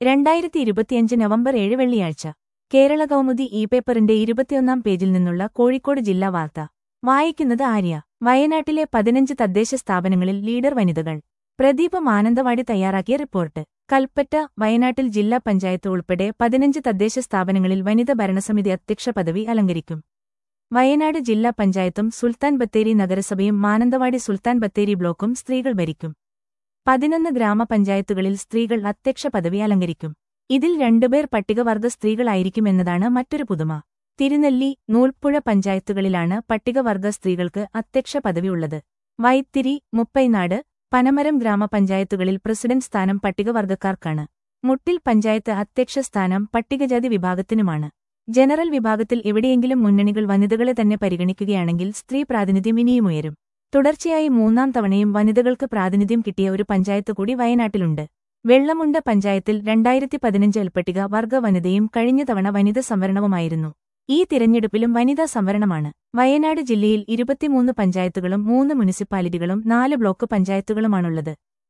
രണ്ടായിരത്തി ഇരുപത്തിയഞ്ച് നവംബർ ഏഴ് വെള്ളിയാഴ്ച കേരള കൗമുദി ഇ പേപ്പറിന്റെ ഇരുപത്തിയൊന്നാം പേജിൽ നിന്നുള്ള കോഴിക്കോട് ജില്ലാ വാർത്ത വായിക്കുന്നത് ആര്യ വയനാട്ടിലെ പതിനഞ്ച് തദ്ദേശ സ്ഥാപനങ്ങളിൽ ലീഡർ വനിതകൾ പ്രദീപ് മാനന്തവാടി തയ്യാറാക്കിയ റിപ്പോർട്ട് കൽപ്പറ്റ വയനാട്ടിൽ ജില്ലാ പഞ്ചായത്ത് ഉൾപ്പെടെ പതിനഞ്ച് തദ്ദേശ സ്ഥാപനങ്ങളിൽ വനിത ഭരണസമിതി അധ്യക്ഷ പദവി അലങ്കരിക്കും വയനാട് ജില്ലാ പഞ്ചായത്തും സുൽത്താൻ ബത്തേരി നഗരസഭയും മാനന്തവാടി സുൽത്താൻ ബത്തേരി ബ്ലോക്കും സ്ത്രീകൾ ഭരിക്കും പതിനൊന്ന് ഗ്രാമപഞ്ചായത്തുകളിൽ സ്ത്രീകൾ അധ്യക്ഷ പദവി അലങ്കരിക്കും ഇതിൽ രണ്ടുപേർ പട്ടികവർഗ സ്ത്രീകളായിരിക്കുമെന്നതാണ് മറ്റൊരു പുതുമ തിരുനെല്ലി നൂൽപ്പുഴ പഞ്ചായത്തുകളിലാണ് പട്ടികവർഗ സ്ത്രീകൾക്ക് അധ്യക്ഷ പദവിയുള്ളത് വൈത്തിരി മുപ്പൈനാട് പനമരം ഗ്രാമപഞ്ചായത്തുകളിൽ പ്രസിഡന്റ് സ്ഥാനം പട്ടികവർഗക്കാർക്കാണ് മുട്ടിൽ പഞ്ചായത്ത് അധ്യക്ഷ സ്ഥാനം പട്ടികജാതി വിഭാഗത്തിനുമാണ് ജനറൽ വിഭാഗത്തിൽ എവിടെയെങ്കിലും മുന്നണികൾ വനിതകളെ തന്നെ പരിഗണിക്കുകയാണെങ്കിൽ സ്ത്രീ പ്രാതിനിധ്യം ഇനിയുമുയരും തുടർച്ചയായി മൂന്നാം തവണയും വനിതകൾക്ക് പ്രാതിനിധ്യം കിട്ടിയ ഒരു പഞ്ചായത്ത് കൂടി വയനാട്ടിലുണ്ട് വെള്ളമുണ്ട പഞ്ചായത്തിൽ രണ്ടായിരത്തി പതിനഞ്ച് പട്ടിക വർഗ വനിതയും കഴിഞ്ഞ തവണ വനിത സംവരണവുമായിരുന്നു ഈ തിരഞ്ഞെടുപ്പിലും വനിതാ സംവരണമാണ് വയനാട് ജില്ലയിൽ ഇരുപത്തിമൂന്ന് പഞ്ചായത്തുകളും മൂന്ന് മുനിസിപ്പാലിറ്റികളും നാല് ബ്ലോക്ക് പഞ്ചായത്തുകളുമാണുള്ളത്